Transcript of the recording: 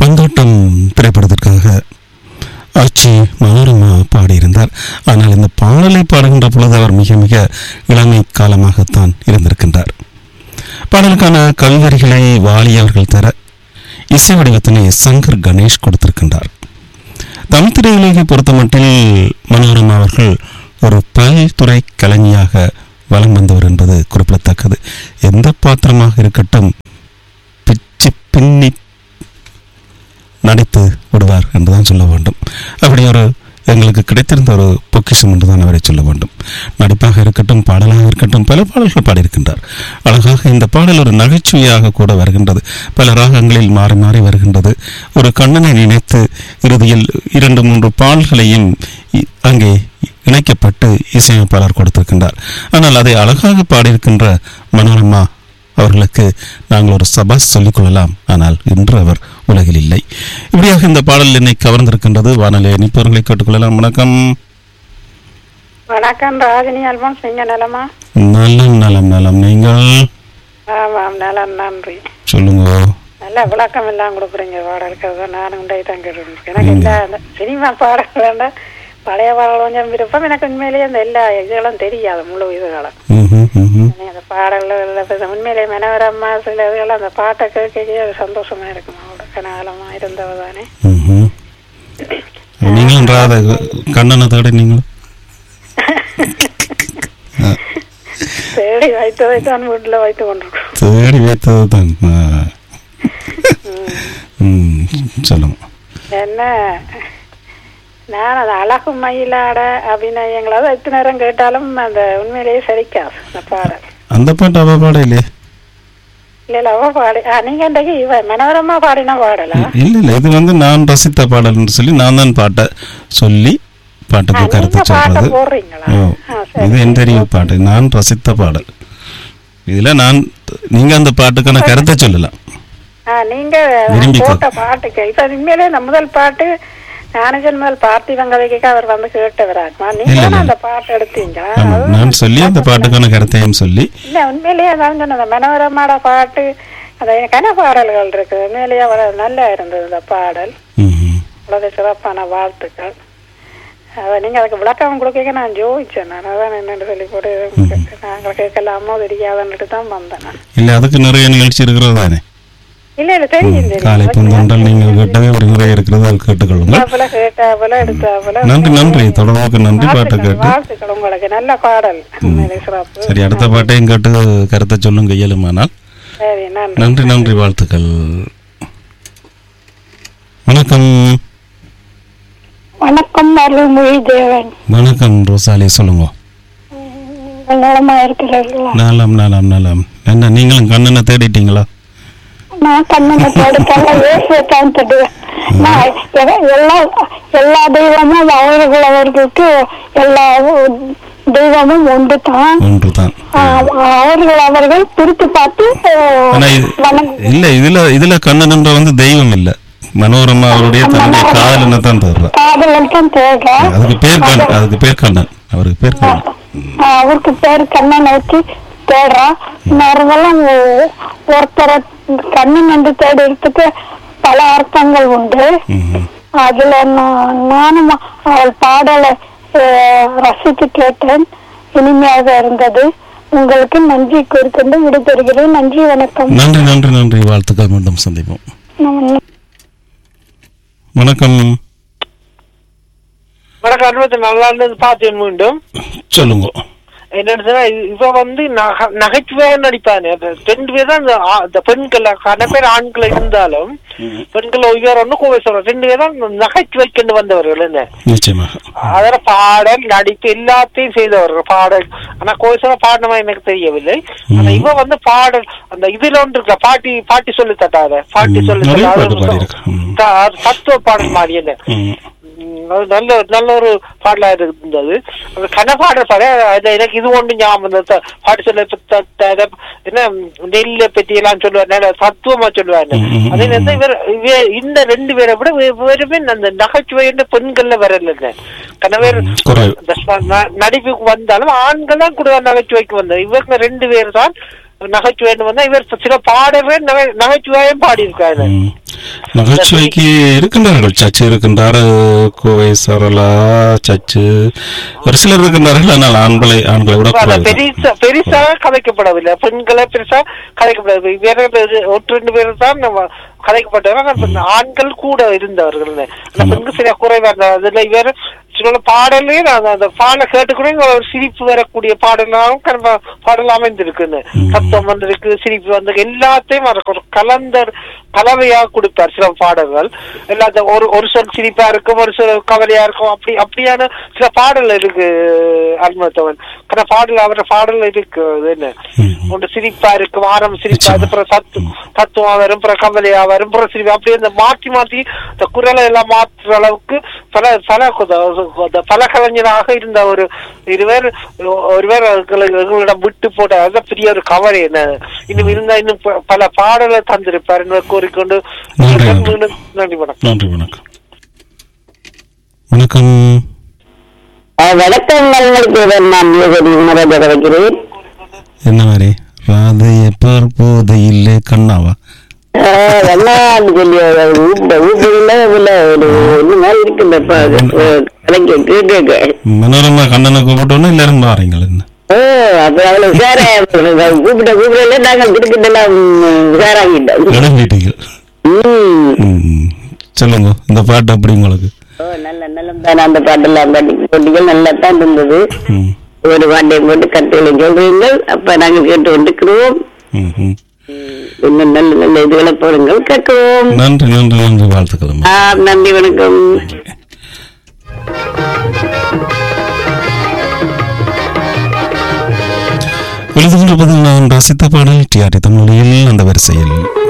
கொண்டாட்டம் திரைப்படத்திற்காக ஆட்சி மனோரமா பாடியிருந்தார் ஆனால் இந்த பாடலை பாடுகின்ற பொழுது அவர் மிக மிக இளமை காலமாகத்தான் இருந்திருக்கின்றார் பாடலுக்கான கல்வரிகளை வாலி அவர்கள் தர இசை வடிவத்தினை சங்கர் கணேஷ் கொடுத்திருக்கின்றார் தமிழ் திரையுலகை பொறுத்தமட்டில் மனோரமா அவர்கள் ஒரு பல்துறை கலைஞியாக வலம் வந்தவர் என்பது குறிப்பிடத்தக்கது எந்த பாத்திரமாக இருக்கட்டும் பிச்சு பின்னி நடித்து விடுவார் என்றுதான் சொல்ல வேண்டும் அப்படி ஒரு எங்களுக்கு கிடைத்திருந்த ஒரு பொக்கிஷம் என்றுதான் அவரை சொல்ல வேண்டும் நடிப்பாக இருக்கட்டும் பாடலாக இருக்கட்டும் பல பாடல்கள் பாடியிருக்கின்றார் அழகாக இந்த பாடல் ஒரு நகைச்சுவையாக கூட வருகின்றது பல ராகங்களில் மாறி மாறி வருகின்றது ஒரு கண்ணனை நினைத்து இறுதியில் இரண்டு மூன்று பாடல்களையும் இ- அங்கே இணைக்கப்பட்டு இசையமைப்பாளர் கொடுத்திருக்கின்றார் ஆனால் அதை அழகாக பாடியிருக்கின்ற மனோரமா அவர்களுக்கு நாங்கள் ஒரு சபாஸ் சொல்லிக் கொள்ளலாம் ஆனால் இன்று அவர் உலகில் இல்லை இப்படியாக இந்த பாடல் என்னை கவர்ந்திருக்கின்றது வானொலி இனிப்பவர்களை கேட்டுக்கொள்ளலாம் வணக்கம் வணக்கம் ராஜினி அல்பம் சிங்க நலமா நலம் நலம் நலம் நீங்கள் ஆமாம் நலம் நன்றி சொல்லுங்க நல்ல விளக்கம் எல்லாம் கொடுக்குறீங்க பாடலுக்கு அதான் நானும் உண்டை தான் கேட்டுருக்கேன் எனக்கு எல்லா அந்த சினிமா பாடல் வேண்டாம் பழைய பாடல் கொஞ்சம் விருப்பம் எனக்கு உண்மையிலேயே அந்த எல்லா இதுகளும் தெரியாது முழு இதுகளும் ம்ஹும், ம்ஹும். அந்த பாடல்கள் உண்மையிலேயே மனவரம்மா சில இதுகள் அந்த பாட்டை கேட்க அது சந்தோஷமா இருக்கும் அவரோட கனகாலமா இருந்தவ தானே ம்ஹும். நீங்களும் ராத கண்ணனை தேடி நீங்களும் தேடி வைத்ததை தான் வீட்டில் வைத்து கொண்டிருக்கோம் தேடி வைத்தது தான் ஆ. ம், சொல்லுங்க என்ன நான் அந்த அழகு மயிலாட அபிநயங்கள் அதான் எத்தனை நேரம் கேட்டாலும் அந்த உண்மையிலேயே சரிக்காது அந்த பாடல் அந்த பாட்டு அவ பாட இல்லையே இல்ல இல்ல அவ பாடி ஆ, நீங்க இன்றைக்கு இவ மனோரமா பாடின பாடலா இல்ல இல்ல இது வந்து நான் ரசித்த பாடல்னு சொல்லி நான் தான் பாட்டை சொல்லி பாட்டுக்கு ஆ, கருத்து நீங்க பாட்டை சொல்றது போடுறீங்களா ஓ ஆ, சரி. இது என் தெரியும் பாட்டு நான் ரசித்த பாடல் இதுல நான் நீங்க அந்த பாட்டுக்கான கருத்தை சொல்லலாம் ஆ, நீங்க விரும்பி போட்ட பாட்டுக்கு இப்ப உண்மையிலே இந்த முதல் பாட்டு ஞானஜன் முதல் பார்த்திவன் கதைக்கு அவர் வந்து கேட்டவராக்குமா நீங்க இல்ல, தானே இல்ல. அந்த பாட்டு எடுத்தீங்க ஆமா அது- நான் சொல்லி அந்த பாட்டுக்கான கருத்தையும் சொல்லி இல்ல உண்மையிலேயே அதான் சொன்னேன் அந்த மனோரமாட பாட்டு அந்த கன பாடல்கள் இருக்கு உண்மையிலேயே அவ்வளவு நல்லா இருந்தது இந்த பாடல் ம்ஹும். அவ்வளவு சிறப்பான வாழ்த்துக்கள் அதை நீங்க அதுக்கு விளக்கம் கொடுக்க நான் ஜோதிச்சேன் நான் அதான் என்னன்னு சொல்லி போட்டு நாங்கள் கேட்கலாமோ தெரியாதுன்னுட்டு தான் வந்தேன் நான் இல்ல அதுக்கு நிறைய நிகழ்ச்சி இருக்கிறது தானே இல்ல இல்ல தெரியும் தெரியும் காலை பூந்தொன்றல் நீங்கள் கேட்டவே ஒரு நிறைய இருக்கிறது அது கேட்டுக்கொள்ளுங்கள் கேட்டாப்புல கேட்டாப்புல எடுத்தாப்புல நன்றி நன்றி தொடர்புக்கு நன்றி பாட்டு வாழ்த்துக்கள், கேட்டு வாழ்த்துக்கள் உங்களுக்கு நல்ல பாடல் உண்மையிலே சிறப்பு சரி அடுத்த பாட்டையும் கேட்டு கருத்தை சொல்லுங்க இயலுமானால் சரி நன்றி நன்றி நன்றி வாழ்த்துக்கள் வணக்கம் வணக்கம் அருள்மொழி தேவன் வணக்கம் ரோசாலி சொல்லுங்க நலமா இருக்கிறீர்களா நலம் நலம் நலம் என்ன நீங்களும் கண்ணனை தேடிட்டீங்களா நான் கண்ணனை படுத்தால ஏசுதான் தடுவேன் நான் எ- எல்லா எல்லா தெய்வமும் அவர்கள் அவர்களுக்கு எல்லா தெய்வமும் ஒன்று தான் ஒன்று தான் அவர்கள் அவர்கள் பிரித்து பார்த்து அஹ், ஆனா இது வணங்க- இல்ல இதுல இதுல கண்ணன் என்ற வந்து தெய்வம் இல்ல மனோரமா அவருடைய தன்னுடைய காதலனை தான் தேடுறா காதலன் தான் தேடுறேன் அதுக்கு பேர் கண்ணன் அதுக்கு பேர் கண்ணன் அவருக்கு பேர் கண்ணன் ஆஹ் அவருக்கு பேர் கண்ணன் வச்சு தேடுறான் மறுபெல்லாம் ஒருத்தரை கண்ணன் என்று தேடுறதுக்கு பல அர்த்தங்கள் உண்டு ம்ஹும். அதுல நான் நானும் அவள் பாடலை ஆஹ், ரசித்து கேட்டேன் இனிமையாக இருந்தது உங்களுக்கு நன்றி கூறிக்கொண்டு விடைபெறுகிறேன் நன்றி வணக்கம் நன்றி நன்றி நன்றி வாழ்த்துக்கள் மீண்டும் சந்திப்போம் நான் வணக்கம் வணக்கம் அனுபவத்தை நல்லா இருந்தது பார்த்தேன் மீண்டும் சொல்லுங்க என்னன்னு சொன்னா இ- இவ வந்து நக- நகைச்சுவையா நடிப்பானு அப்ப ரெண்டு பேர் தான் இந்த ஆ- இந்த பெண்கள் கன பேர் ஆண்கள் இருந்தாலும் பெண்கள் இவர் ஒண்ணு கோவை சொல்றோம் ரெண்டு பேர் தான் நகைச்சுவைக்கண்டு வந்தவர்கள் என்ன நிச்சயமாக அதில் பாடல் நடிப்பு எல்லாத்தையும் செய்தவர்கள் பாடல் ஆனா கோவிசோட பாடினமா எனக்கு தெரியவில்லை ஆனா இவ வந்து பாடல் அந்த இதுல ஒன்று இருக்க பாட்டி பாட்டி சொல்லி தட்டாத பாட்டி ம், சொல்லி நிறைய தட்டாத பாட்டு பாடியிருக்கா. ம். த- அது தத்துவ பாடல் மாதிரி என்ன ம். ம், அது நல்ல நல்ல ஒரு பாடலா இருந்தது அந்த கன பாடல் பாட அது எனக்கு இது ஒன்று ஞாபகம் இருந்தது. த- பாட்டு சொல்ல இப்ப த- த- த- என்ன நெல்லை பத்தி எல்லாம் சொல்லுவார் நல்ல தத்துவமா சொல்லுவாரு ம், ம், அதே ம், நேரத்தில் இவர் இவர் இந்த ரெண்டு பேரை விட வே- வேறுமே அந்த நகைச்சுவை என்ற பெண்கள்ல வரல கணவர் ம், குறைவு. இந்த ஸ்ம- ந- நடிப்புக்கு வந்தாலும் ஆண்கள் தான் கூட நகைச்சுவைக்கு வந்தார் இவங்க ரெண்டு பேர் தான் நகைச்சுவை வந்தா இவர் சில பாடல்கள் நகை- நகைச்சுவையும் பாடியிருக்காரு ம். நகைச்சுவைக்கு இருக்கின்றார்கள் சச்சு இருக்கின்றார் கோவை சரளா சச்சு ஒரு சிலர் இருக்கின்றார்கள் ஆனால் ஆண்களை ஆண்களை விட அத குறைவுதான். பெரிசா பெரிசா கதைக்கப்படவில்லை பெண்களை பெருசா கதைக்கப்படவில்லை வேற ஒன்று ரெண்டு பேர் தான் நம்ம கதைக்கப்பட்டவர் ஆனா இப்ப ஆண்கள் கூட இருந்தவர்கள் அந்த பெண்கள் சில குறைவா இருந்தார் அதுல இவர் சில பாடலே நான் அந்த பாடலை கேட்டுக்கூட ஒரு சிரிப்பு வரக்கூடிய பாடலாகவும் கண்ப- பாடல் அமைந்திருக்குன்னு சத்தம் வந்திருக்கு சிரிப்பு வந்து எல்லாத்தையும் அவர் ஒரு கலந்த கலவையா கொடுப்பார் சில பாடல்கள் எல்லாத்த ஒரு ஒரு சொல் சிரிப்பா இருக்கும் ஒரு சொல் கவலையா இருக்கும் அப்படி அப்படியான சில பாடல் இருக்கு அல்மத்தவன் ஆனா பாடல் அவர பாடல் இருக்கு அது என்ன ம். ஒன்று சிரிப்பா இருக்கும் ஆரம்ப சிரிப்பா நிச்சயமா. அது அப்புறம் சத்து தத்துவம் வரும் அப்புறம் கவலையா வரும் அப்புறம் சிரிப்பு அப்படியே இந்த மாற்றி மாற்றி இந்த குரலை எல்லாம் மாற்றுற அளவுக்கு பல பல குத- அந்த பல கலைஞராக இருந்த ஒரு இருவர் ஒருவர் எங்களை- எங்களிடம் விட்டு போட்ட அதுதான் பெரிய ஒரு கவலை என்ன இன்னும் இருந்தா இன்னும் ப- பல பாடலை தந்திருப்பார் என்று கூறிக்கொண்டு நன்றி, நன்றி. மீண்டும் நன்றி வணக்கம் நன்றி வணக்கம் வணக்கம் வணக்கம் உங்களுக்கு நான் யோகதி உணர வைக்கிறேன் என்ன மாதிரி ராதை எப்பர் போதை இல்லை கண்ணாவா வெள்ளாண்டு சொல்லி ஊட்ட ஊட்டில இதுல ஒரு இந்த மாதிரி இருக்குல்லப்பா கலைக்க கேட்க மனோரமா கண்ணனை கூப்பிட்டோன்னு எல்லாரும் பாருங்கள் என்ன ஓ அப்ப அவ்வளவு உஷார கூப்பிட்ட கூப்பிடல நாங்கள் திருக்கிட்டெல்லாம் உஷாராகிட்டோம் எழுப்பிட்டீங்க ம் ம். சொல்லுங்க இந்த பாட்டு அப்படி உங்களுக்கு ஓ நல்ல நல்ல தான் அந்த பாட்டெல்லாம் பாட்டி போட்டிகள் நல்லா தான் இருந்தது ம் ஒரு பாட்டையும் போட்டு கட்டுகளை சொல்றீங்கள் அப்ப நாங்கள் கேட்டு கொண்டிருக்கிறோம் ம் ம் இன்னும் நல்ல நல்ல இதுகளை போடுங்கள் கேட்கிறோம் நன்றி நன்றி நன்றி வாழ்த்துக்கள் ஆ நன்றி வணக்கம் எழுதுகின்ற பதில் நான் ரசித்த பாடல் டிஆர்டி தமிழில் அந்த வரிசையில்